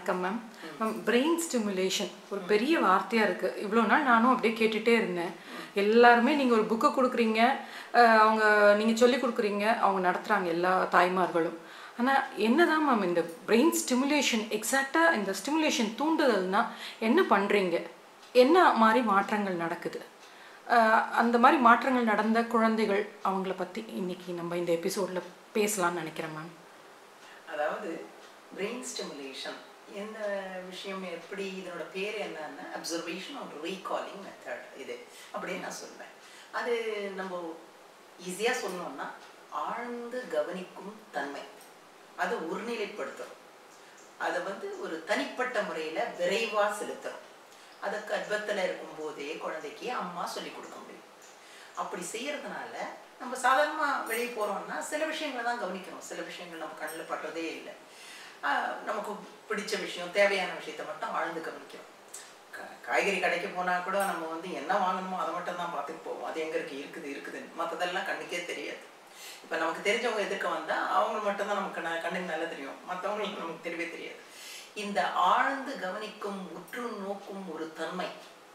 வணக்கம் ma'am ma'am brain stimulation ஒரு பெரிய வார்த்தையாக இருக்குது இவ்வளோ நாள் நானும் அப்படியே கேட்டுகிட்டே இருந்தேன் எல்லாருமே நீங்கள் ஒரு புக்கை கொடுக்குறீங்க அஹ் அவங்க நீங்கள் சொல்லி கொடுக்குறீங்க அவங்க நடத்துகிறாங்க எல்லா தாய்மார்களும் ஆனால் என்னதான் மேம் இந்த பிரெயின் ஸ்டிமுலேஷன் எக்ஸாக்டாக இந்த ஸ்டிமுலேஷன் தூண்டுதல்னா என்ன பண்ணுறீங்க என்ன மாதிரி மாற்றங்கள் நடக்குது அஹ் அந்த மாதிரி மாற்றங்கள் நடந்த குழந்தைகள் அவங்கள பற்றி இன்னைக்கு நம்ம இந்த எபிசோடில் பேசலாம்னு நினைக்கிறேன் மேம் அதாவது பிரெயின் ஸ்டிமுலேஷன் இந்த விஷயம் எப்படி இதனோட பேர் என்னன்னா அப்சர்வேஷன் ஆர் ரீகாலிங் மெத்தட் இது அப்படின்னு நான் சொல்வேன் அது நம்ம ஈஸியாக சொன்னோம்னா ஆழ்ந்து கவனிக்கும் தன்மை அதை ஒருநிலைப்படுத்துறோம் அதை வந்து ஒரு தனிப்பட்ட முறையில் விரைவாக செலுத்துறோம் அதை கர்ப்பத்தில் இருக்கும்போதே குழந்தைக்கு அம்மா சொல்லி கொடுக்க முடியும் அப்படி செய்யறதுனால நம்ம சாதாரணமாக வெளியே போகிறோம்னா சில விஷயங்களை தான் கவனிக்கிறோம் சில விஷயங்கள் நம்ம கண்ணில் படுறதே இல்லை ஆஹ் நமக்கு பிடிச்ச விஷயம் தேவையான விஷயத்த மட்டும் ஆழ்ந்து கவனிக்கிறோம் கா- காய்கறி கடைக்கு போனால் கூட நம்ம வந்து என்ன வாங்கணுமோ அதை மட்டும் தான் பார்த்துட்டு போவோம் அது எங்கே இருக்குது இருக்குது இருக்குதுன்னு மற்றதெல்லாம் கண்ணுக்கே தெரியாது இப்போ நமக்கு தெரிஞ்சவங்க எதிர்க்க வந்தால் அவங்க மட்டும்தான் நமக்கு ந- கண்ணுக்கு நல்லா தெரியும் மற்றவங்களுக்கு நமக்கு தெரியவே தெரியாது இந்த ஆழ்ந்து கவனிக்கும் உற்று நோக்கும் ஒரு தன்மை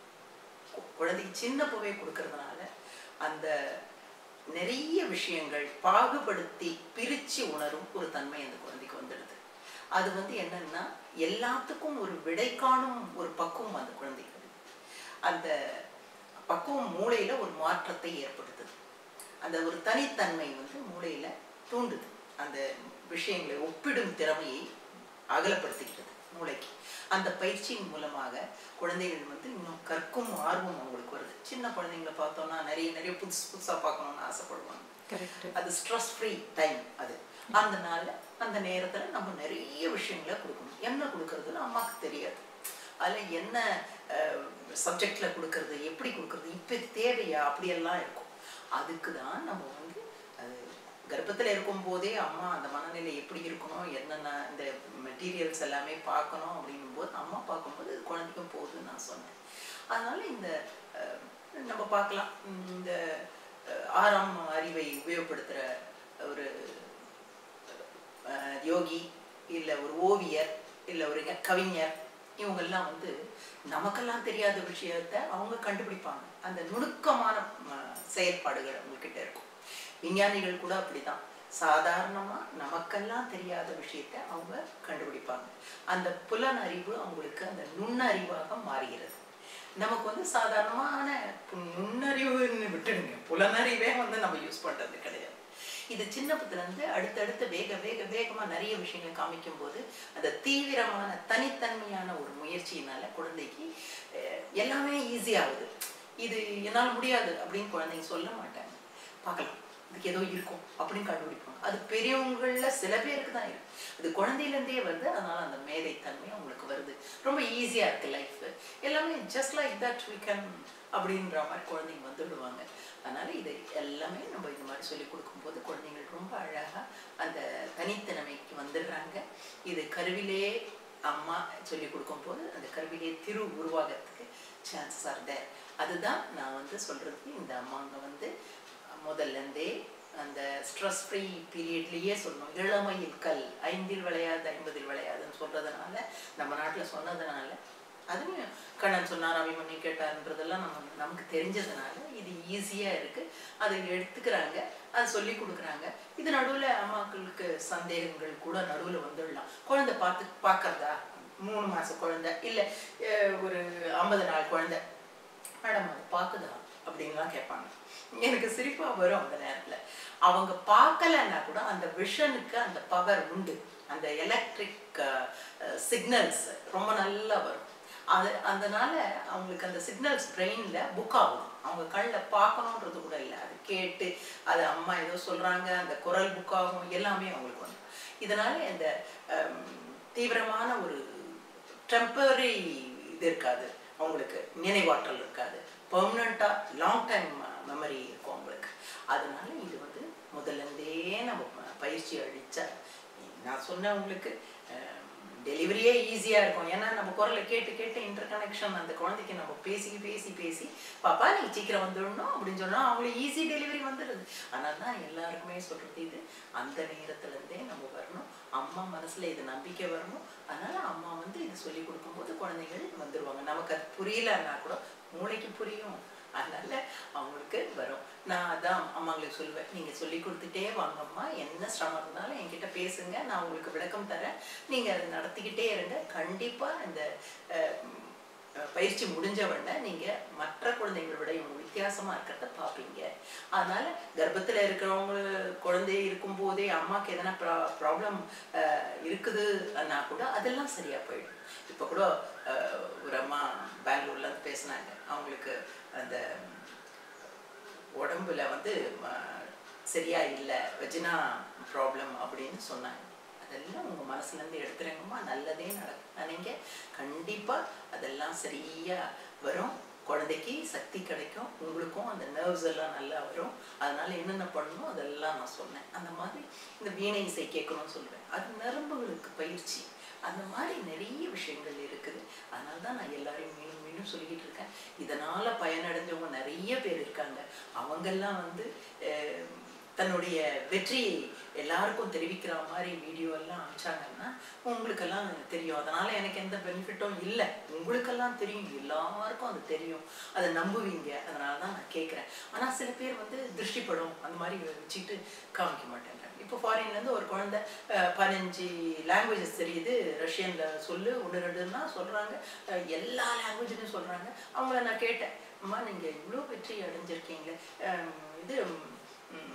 கு- குழந்தைக்கு சின்ன பூவை கொடுக்கறதுனால அந்த நிறைய விஷயங்கள் பாகுபடுத்தி பிரிச்சு உணரும் ஒரு தன்மை அந்த குழந்தைக்கு வந்துடுது அது வந்து என்னன்னா எல்லாத்துக்கும் ஒரு விடை காணும் ஒரு பக்குவம் அந்த குழந்தைக்கு வருது. அந்த பக்குவம் மூளையில ஒரு மாற்றத்தை ஏற்படுத்துது அந்த ஒரு தனித்தன்மை வந்து மூளையில தூண்டுது அந்த விஷயங்களை ஒப்பிடும் திறமையை அகலப்படுத்துகிறது மூளைக்கு அந்த பயிற்சியின் மூலமாக குழந்தைகள் வந்து இன்னும் கற்கும் ஆர்வம் அவங்களுக்கு வருது சின்ன குழந்தைங்களை பார்த்தோம்னா நிறைய நிறைய புதுசு புதுசா பார்க்கணும்னு ஆசைப்படுவாங்க கரெக்ட் அது ஸ்ட்ரெஸ் ஃப்ரீ டைம் அது அந்த நாள்ல அந்த நேரத்துல நம்ம நிறைய விஷயங்களை கொடுக்கணும் என்ன கொடுக்கறதுன்னு அம்மாவுக்கு தெரியாது அதுல என்ன சப்ஜெக்ட்ல கொடுக்கறது எப்படி கொடுக்கறது இப்போ தேவையா அப்படியெல்லாம் இருக்கும் அதுக்கு தான் நம்ம வந்து அது கர்ப்பத்தில் இருக்கும்போதே அம்மா அந்த மனநிலை எப்படி இருக்கணும் என்னென்ன இந்த மெட்டீரியல்ஸ் எல்லாமே பார்க்கணும் அப்படின்னும் போது அம்மா பார்க்கும்போது இது குழந்தைக்கும் போகுதுன்னு நான் சொன்னேன் அதனால இந்த அஹ், நம்ம பார்க்கலாம் உம், இந்த அஹ், ஆறாம் அறிவை உபயோகப்படுத்துகிற ஒரு அஹ், யோகி இல்லை ஒரு ஓவியர் இல்லை ஒரு கவிஞர் இவங்கெல்லாம் வந்து நமக்கெல்லாம் தெரியாத விஷயத்த அவங்க கண்டுபிடிப்பாங்க அந்த நுணுக்கமான ம, செயல்பாடுகள் அவங்கக்கிட்ட இருக்கும் விஞ்ஞானிகள் கூட அப்படிதான் சாதாரணமா நமக்கெல்லாம் தெரியாத விஷயத்த அவங்க கண்டுபிடிப்பாங்க அந்த புலன் அறிவு அவங்களுக்கு அந்த நுண்ணறிவாக மாறுகிறது நமக்கு வந்து சாதாரணமான பு- நுண்ணறிவுன்னு விட்டுடுங்க புலனறிவே வந்து நம்ம யூஸ் பண்றது கிடையாது இது சின்ன இருந்து அடுத்தடுத்து வேக வேக வேகமா நிறைய விஷயங்களை காமிக்கும் போது அந்த தீவிரமான தனித்தன்மையான ஒரு முயற்சியினால குழந்தைக்கு அஹ், எல்லாமே ஈஸியாகுது இது என்னால் முடியாது அப்படின்னு குழந்தைங்க சொல்ல மாட்டாங்க பார்க்கலாம் இதுக்கு ஏதோ இருக்கும் அப்படின்னு கண்டுபிடிப்பாங்க அது பெரியவங்கள சில பேருக்கு தான் இருக்கு அது குழந்தையிலேருந்தே வருது அதனால அந்த மேதைத்தன்மை அவங்களுக்கு வருது ரொம்ப ஈஸியா இருக்கு லைஃப் எல்லாமே just like that we can அப்படின்ற மாதிரி குழந்தைங்க வந்துடுவாங்க அதனால இது எல்லாமே நம்ம இந்த மாதிரி சொல்லி கொடுக்கும்போது குழந்தைங்கள் ரொம்ப அழகா அந்த தனித்தன்மைக்கு வந்துடுறாங்க இது கருவிலே அம்மா சொல்லி கொடுக்கும்போது அந்த கருவிலே திரு உருவாகிறதுக்கு சான்சஸ் ஆர் தேர் அதுதான் நான் வந்து சொல்றது இந்த அம்மாங்க வந்து முதல்ல இருந்தே அந்த ஸ்ட்ரெஸ் ஃப்ரீ பீரியட்லேயே சொல்லணும் இளமையில் கல் ஐந்தில் விளையாது ஐம்பதில் விளையாதுன்னு சொல்றதுனால நம்ம நாட்டுல சொன்னதுனால அதுவும் கண்ணன் சொன்னார் அபிமன்யு கேட்டார்ன்றதெல்லாம் நம்ம நமக்கு தெரிஞ்சதுனால இது ஈஸியா இருக்கு அதை எடுத்துக்கிறாங்க அதை சொல்லி கொடுக்குறாங்க இது நடுவுல அம்மாக்களுக்கு சந்தேகங்கள் கூட நடுவுல வந்துடலாம் குழந்தை பார்த்து பார்க்கறதா மூணு மாச குழந்தை இல்ல அஹ், ஒரு ஐம்பது நாள் குழந்தை மேடம் அது பார்க்குதா அப்படின்லாம் கேட்பாங்க எனக்கு சிரிப்பா வரும் அந்த நேரத்துல அவங்க பார்க்கலன்னா கூட அந்த விஷனுக்கு அந்த பவர் உண்டு அந்த எலக்ட்ரிக் சிக்னல்ஸ் ரொம்ப நல்லா வரும் அது அதனால அவங்களுக்கு அந்த சிக்னல்ஸ் பிரெயின்ல புக் ஆகும் அவங்க கண்ணில் பார்க்கணுன்றது கூட இல்லை அது கேட்டு அது அம்மா ஏதோ சொல்றாங்க அந்த குரல் புக் ஆகும் எல்லாமே அவங்களுக்கு வந்து இதனால இந்த ஹம், தீவிரமான ஒரு டெம்பரரி இது இருக்காது அவங்களுக்கு நினைவாற்றல் இருக்காது பெர்மனண்ட்டாக லாங் டைம் மெமரி இருக்கும் அவங்களுக்கு அதனால இது வந்து முதல்ல இருந்தே நம்ம ப- பயிற்சி அளிச்சா நான் சொன்னேன் உங்களுக்கு அஹ், டெலிவரியே ஈஸியாக இருக்கும் ஏன்னா நம்ம குரலை கேட்டு கேட்டு இன்டர் கனெக்ஷன் அந்த குழந்தைக்கு நம்ம பேசி பேசி பேசி பாப்பா நீ சீக்கிரம் வந்துடணும் அப்படின்னு சொன்னா அவங்களுக்கு ஈஸி டெலிவரி வந்துடுது அதனால தான் எல்லாருக்குமே சொல்றது இது அந்த நேரத்துல இருந்தே நம்ம வரணும் அம்மா மனசுல இது நம்பிக்கை வரணும் அதனால அம்மா வந்து இது சொல்லி கொடுக்கும்போது குழந்தைகள் வந்துருவாங்க நமக்கு அது புரியலன்னா கூட மூளைக்கு புரியும் அதனால அவங்களுக்கு வரும் நான் அதான் அம்மாங்களுக்கு சொல்லுவேன் நீங்க சொல்லி கொடுத்துட்டே வாங்கம்மா என்ன சிரமம் இருந்தாலும் என்கிட்ட பேசுங்க நான் உங்களுக்கு விளக்கம் தரேன் நீங்க அதை நடத்திக்கிட்டே இருங்க கண்டிப்பா இந்த அஹ், அஹ், பயிற்சி முடிஞ்ச உடனே நீங்க மற்ற குழந்தைகளை விட இவங்க வித்தியாசமா இருக்கிறத பார்ப்பீங்க அதனால கர்ப்பத்துல இருக்கிறவங்க குழந்தை இருக்கும் போதே அம்மாக்கு எதனா ப்ராப்ளம் இருக்குதுன்னா கூட அதெல்லாம் சரியா போயிடும் இப்போ கூட அஹ், ஒரு அம்மா பெங்களூர்ல இருந்து பேசினாங்க அவங்களுக்கு அந்த உடம்புல வந்து ம- சரியா இல்லை வெஜினா ப்ராப்ளம் அப்படின்னு சொன்னாங்க அதெல்லாம் உங்க மனசுல இருந்து எடுத்துறங்கம்மா நல்லதே நடக்கும் நினைங்க கண்டிப்பா அதெல்லாம் சரியா வரும் குழந்தைக்கு சக்தி கிடைக்கும் உங்களுக்கும் அந்த நர்வ்ஸ் எல்லாம் நல்லா வரும் அதனால என்னென்ன பண்ணணும் அதெல்லாம் நான் சொன்னேன் அந்த மாதிரி இந்த வீணை இசை கேட்கணும்னு சொல்லுவேன் அது நரம்புகளுக்கு பயிற்சி அந்த மாதிரி நிறைய விஷயங்கள் இருக்குது அதனால தான் நான் எல்லாரையும் மீண்டும் மீண்டும் சொல்லிக்கிட்டு இருக்கேன் இதனால பயனடைஞ்சவங்க நிறைய பேர் இருக்காங்க அவங்கெல்லாம் வந்து அஹ், தன்னுடைய வெற்றியை எல்லாருக்கும் தெரிவிக்கிற மாதிரி வீடியோ எல்லாம் அனுப்பிச்சாங்கன்னா உங்களுக்கெல்லாம் தெரியும் அதனால எனக்கு எந்த பெனிஃபிட்டும் இல்லை உங்களுக்கெல்லாம் தெரியும் எல்லாருக்கும் அது தெரியும் அதை நம்புவீங்க அதனால தான் நான் கேட்குறேன் ஆனால் சில பேர் வந்து திருஷ்டிப்படும் அந்த மாதிரி வச்சுக்கிட்டு காமிக்க மாட்டேங்கிறாங்க இப்போ ஃபாரின்லேருந்து ஒரு குழந்தை அஹ், பதினஞ்சு லாங்குவேஜஸ் தெரியுது ரஷ்யனில் சொல்லு ஒன்று ரெண்டுன்னா சொல்கிறாங்க எல்லா லாங்குவேஜ்லையும் சொல்கிறாங்க அவங்கள நான் கேட்டேன் அம்மா நீங்கள் இவ்வளோ வெற்றி அடைஞ்சிருக்கீங்களே அஹ், இது ம்,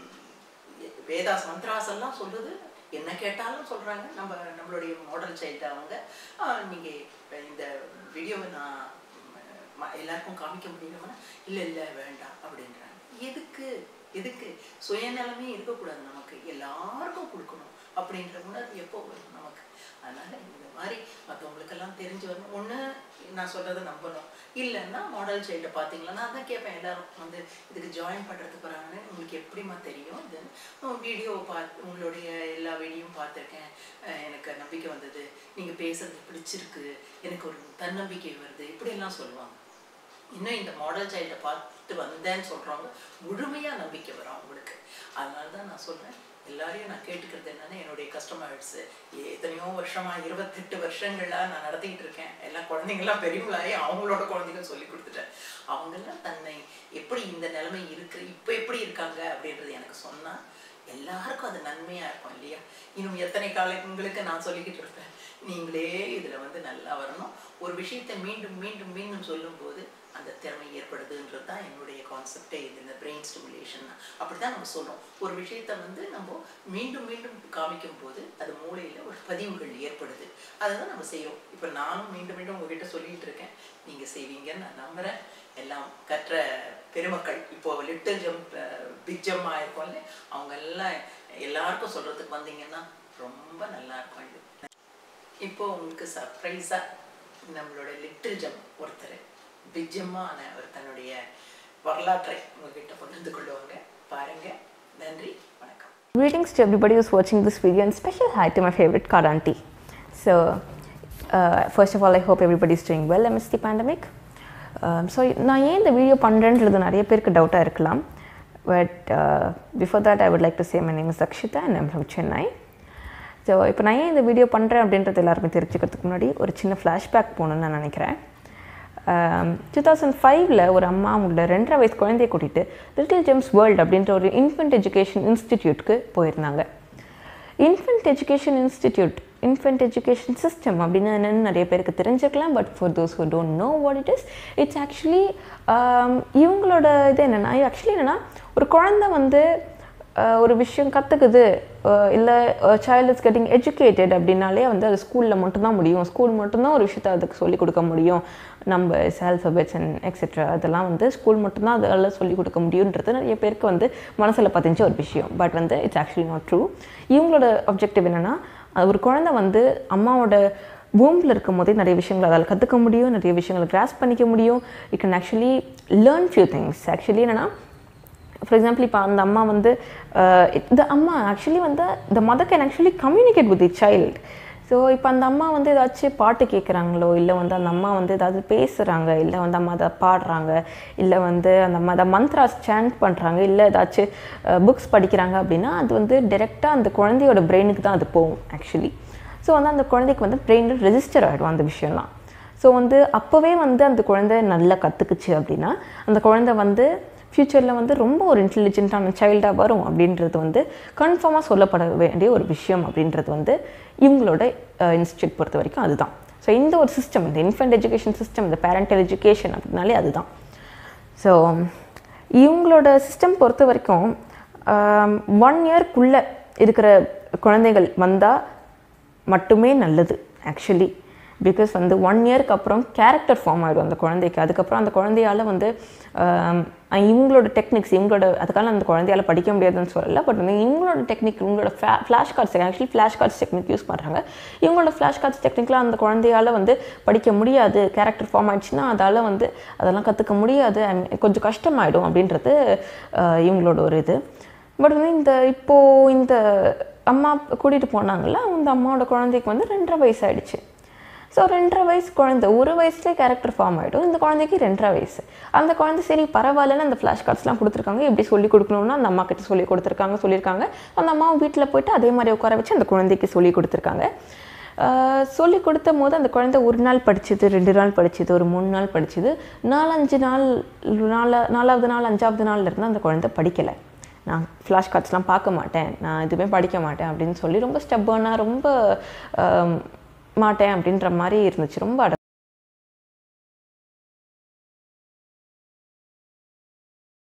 வேதாஸ் மந்த்ராஸ் எல்லாம் சொல்லுது என்ன கேட்டாலும் சொல்றாங்க நம்ம நம்மளுடைய மாடல் சைல்டு அவங்க ஆஹ், நீங்க இப்ப இந்த வீடியோவை நான் ம- எல்லாருக்கும் காமிக்க முடியுமா இல்ல இல்ல வேண்டாம் அப்படின்றாங்க எதுக்கு எதுக்கு சுயநலமே இருக்கக்கூடாது நமக்கு எல்லாருக்கும் கொடுக்கணும் அப்படின்ற உணர்வு எப்போ வரும் நமக்கு அதனால இந்த மாதிரி மற்றவங்களுக்கெல்லாம் தெரிஞ்சு வரணும் ஒண்ணு நான் சொல்றதை நம்பணும் இல்லைன்னா மாடல் சைல்டை பார்த்தீங்களா நான் தான் கேட்பேன் எல்லாரும் வந்து இதுக்கு ஜாயின் பண்ணுறதுக்கு போகிறாங்கன்னு உங்களுக்கு எப்படிம்மா தெரியும் இது வீடியோ பார்த்து உங்களுடைய எல்லா வீடியோவும் பார்த்துருக்கேன் அஹ் எனக்கு நம்பிக்கை வந்தது நீங்கள் பேசுறது பிடிச்சிருக்கு எனக்கு ஒரு தன்னம்பிக்கை வருது இப்படியெல்லாம் சொல்லுவாங்க இன்னும் இந்த மாடல் சைல்டை பார்த்து வந்தேன்னு சொல்கிறவங்க முழுமையாக நம்பிக்கை வரும் அவங்களுக்கு அதனால தான் நான் சொல்கிறேன் எல்லாரையும் நான் கேட்டுக்கிறது என்னன்னா என்னுடைய கஸ்டமர்ஸ் எத்தனையோ வருஷமா இருபத்தெட்டு வருஷங்களா நான் நடத்திக்கிட்டு இருக்கேன் எல்லா குழந்தைங்களாம் பெரியவங்களாகி அவங்களோட குழந்தைங்க சொல்லி கொடுத்துட்டேன் அவங்கெல்லாம் தன்னை எப்படி இந்த நிலைமை இருக்கு இப்போ எப்படி இருக்காங்க அப்படின்றது எனக்கு சொன்னா எல்லாருக்கும் அது நன்மையா இருக்கும் இல்லையா இன்னும் எத்தனை காலங்களுக்கு நான் சொல்லிக்கிட்டு இருப்பேன் நீங்களே இதுல வந்து நல்லா வரணும் ஒரு விஷயத்தை மீண்டும் மீண்டும் மீண்டும் சொல்லும்போது அந்த திறமை ஏற்படுதுன்றது தான் என்னுடைய கான்செப்டே இது இந்த பிரெயின் ஸ்டிமுலேஷன் அப்படி தான் நம்ம சொல்றோம் ஒரு விஷயத்தை வந்து நம்ம மீண்டும் மீண்டும் காமிக்கும் போது அது மூளையில ஒரு பதிவுகள் ஏற்படுது அதை தான் நம்ம செய்யறோம் இப்போ நானும் மீண்டும் மீண்டும் உங்ககிட்ட சொல்லிட்டு இருக்கேன் நீங்க செய்வீங்கன்னு நான் நம்புறேன் எல்லாம் கற்ற பெருமக்கள் இப்போ லிட்டில் ஜம்ப் பிக் ஜம்ப் ஆயிருக்கோம்ல அவங்க எல்லாம் எல்லாருக்கும் சொல்றதுக்கு வந்தீங்கன்னா ரொம்ப நல்லா இருக்கும் இது இப்போ உங்களுக்கு சர்ப்ரைஸா நம்மளோட லிட்டில் ஜம் ஒருத்தர் பிக் ஜம்மான அவர் தன்னுடைய வரலாற்றை உங்ககிட்ட பகிர்ந்து கொள்ளுவாங்க பாருங்க நன்றி வணக்கம் Greetings to everybody who's watching this video and special hi to my favorite card auntie. So, uh, first of all, I hope everybody is doing well amidst the pandemic. Um, so, நான் ஏன் இந்த video பண்ணுறேன்றது நிறைய பேருக்கு டவுட்டாக இருக்கலாம் but before that I would like to say my name is Akshita and I'm from Chennai so இப்போ நான் ஏன் இந்த வீடியோ பண்ணுறேன் அப்படின்றது எல்லாருக்கும் தெரிஞ்சுக்கிறதுக்கு முன்னாடி ஒரு சின்ன ஃப்ளாஷ்பேக் போகணுன்னு நான் நினைக்கிறேன் டூ தௌசண்ட் ஃபைவ்ல ஒரு அம்மா அவங்களோட ரெண்டரை வயசு குழந்தைய கூட்டிகிட்டு லிட்டில் ஜெம்ஸ் வேர்ல்ட் அப்படின்ற ஒரு இன்ஃபென்ட் எஜுகேஷன் இன்ஸ்டிடியூட்க்கு போயிருந்தாங்க infant education institute infant education system அப்படின்னு என்னென்னு நிறைய பேருக்கு தெரிஞ்சிருக்கலாம் but for those who don't know what it is it's actually இவங்களோட இது என்னென்னா ஆக்சுவலி என்னென்னா ஒரு குழந்தை வந்து ஆஹ் ஒரு விஷயம் கற்றுக்குது இல்லை சைல்டு இஸ் கெட்டிங் எஜுகேட்டட் அப்படின்னாலே வந்து அது ஸ்கூலில் மட்டும்தான் முடியும் ஸ்கூல் மட்டும்தான் ஒரு விஷயத்தை அதுக்கு சொல்லிக் கொடுக்க முடியும் நம்ம ஆல்ஃபபெட்ஸ் அண்ட் எக்ஸெட்ரா அதெல்லாம் வந்து ஸ்கூல் மட்டும்தான் அதெல்லாம் சொல்லிக் கொடுக்க முடியுன்றது நிறைய பேருக்கு வந்து மனசில் பதிஞ்ச ஒரு விஷயம் பட் வந்து இட்ஸ் ஆக்சுவலி நாட் ட்ரூ இவங்களோட அப்ஜெக்டிவ் என்னென்னா ஒரு குழந்தை வந்து அம்மாவோட பூமில் இருக்கும் போதே நிறைய விஷயங்கள் அதால் கற்றுக்க முடியும் நிறைய விஷயங்களை கிராஸ் பண்ணிக்க முடியும் you can actually learn few things actually என்னென்னா ஃபார் எக்ஸாம்பிள் இப்போ அந்த அம்மா வந்து இந்த அம்மா ஆக்சுவலி வந்து the mother can actually communicate with the child so இப்போ அந்த அம்மா வந்து ஏதாச்சும் பாட்டு கேட்குறாங்களோ இல்லை வந்து அந்த அம்மா வந்து ஏதாவது பேசுகிறாங்க இல்லை வந்து அம்மா அதை பாடுறாங்க இல்லை வந்து அந்த அம்மா அதை மந்த்ராஸ் சேண்ட் பண்ணுறாங்க இல்லை ஏதாச்சும் புக்ஸ் படிக்கிறாங்க அப்படின்னா அது வந்து டைரெக்டாக அந்த குழந்தையோட பிரெயினுக்கு தான் அது போகும் ஆக்சுவலி ஸோ வந்து அந்த குழந்தைக்கு வந்து பிரெயினில் ரெஜிஸ்டர் ஆகிடும் அந்த விஷயம்லாம் ஸோ வந்து அப்போவே வந்து அந்த குழந்தை நல்லா கற்றுக்குச்சு அப்படின்னா அந்த குழந்தை வந்து ஃப்யூச்சரில் வந்து ரொம்ப ஒரு இன்டெலிஜென்ட்டான சைல்டாக வரும் அப்படின்றது வந்து கன்ஃபார்மாக சொல்லப்பட வேண்டிய ஒரு விஷயம் அப்படின்றது வந்து இவங்களோட இன்ஸ்டியூட் பொறுத்த வரைக்கும் அதுதான் ஸோ இந்த ஒரு சிஸ்டம் இந்த இன்ஃபென்ட் எஜுகேஷன் சிஸ்டம் இந்த பேரண்டல் எஜுகேஷன் அப்படின்னாலே அதுதான் ஸோ இவங்களோட சிஸ்டம் பொறுத்த வரைக்கும் ஒன் இயர்க்குள்ளே இருக்கிற குழந்தைகள் வந்தால் மட்டுமே நல்லது ஆக்சுவலி பிகாஸ் வந்து ஒன் இயர்க்கு அப்புறம் கேரக்டர் ஃபார்ம் ஆகிடும் அந்த குழந்தைக்கு அதுக்கப்புறம் அந்த குழந்தையால் வந்து ஆம், இவங்களோட டெக்னிக்ஸ் இவங்களோட அதுக்காக அந்த குழந்தையால படிக்க முடியாதுன்னு சொல்லலை பட் வந்து இவங்களோட டெக்னிக் இவங்களோட flash cards actually flash cards technique use பண்ணுறாங்க இவங்களோட ஃப்ளாஷ் கார்ட்ஸ் டெக்னிக்லாம் அந்த குழந்தையால வந்து படிக்க முடியாது கேரக்டர் ஃபார்ம் ஆயிடுச்சுன்னா அதால் வந்து அதெல்லாம் கற்றுக்க முடியாது I mean, கொஞ்சம் கஷ்டமாயிடும் அப்படின்றது ஆஹ், இவங்களோட ஒரு இது பட் வந்து இந்த இப்போது இந்த அம்மா கூட்டிகிட்டு போனாங்கல்ல அந்த அம்மாவோட குழந்தைக்கு வந்து ரெண்டரை வயசு ஆயிடுச்சு ஸோ ரெண்டரை வயசு குழந்தை ஒரு வயசுலேயே கேரக்டர் ஃபார்ம் ஆகிடும் இந்த குழந்தைக்கு ரெண்டரை வயசு அந்த குழந்தை சரி பரவாயில்லன்னு அந்த ஃப்ளாஷ் கார்ட்ஸ்லாம் கொடுத்துருக்காங்க எப்படி சொல்லி கொடுக்கணும்னா அந்த அம்மா கிட்ட சொல்லி கொடுத்துருக்காங்க சொல்லியிருக்காங்க அந்த அம்மாவும் வீட்டில் போயிட்டு அதே மாதிரி உட்கார வச்சு அந்த குழந்தைக்கு சொல்லி கொடுத்துருக்காங்க ஆஹ் சொல்லி கொடுத்த போது அந்த குழந்தை ஒரு நாள் படிச்சது ரெண்டு நாள் படிச்சது ஒரு மூணு நாள் படிச்சது நாலஞ்சு நாள் நாலா நாலாவது நாள் அஞ்சாவது நாள்ல இருந்து அந்த குழந்தை படிக்கலை நான் ஃப்ளாஷ் கார்ட்ஸ்லாம் பார்க்க மாட்டேன் நான் எதுவுமே படிக்க மாட்டேன் அப்படின்னு சொல்லி ரொம்ப ஸ்டப்பானா ரொம்ப ஆம், மாட்டேன் அப்படின்ற மாதிரி இருந்துச்சு ரொம்ப அடம்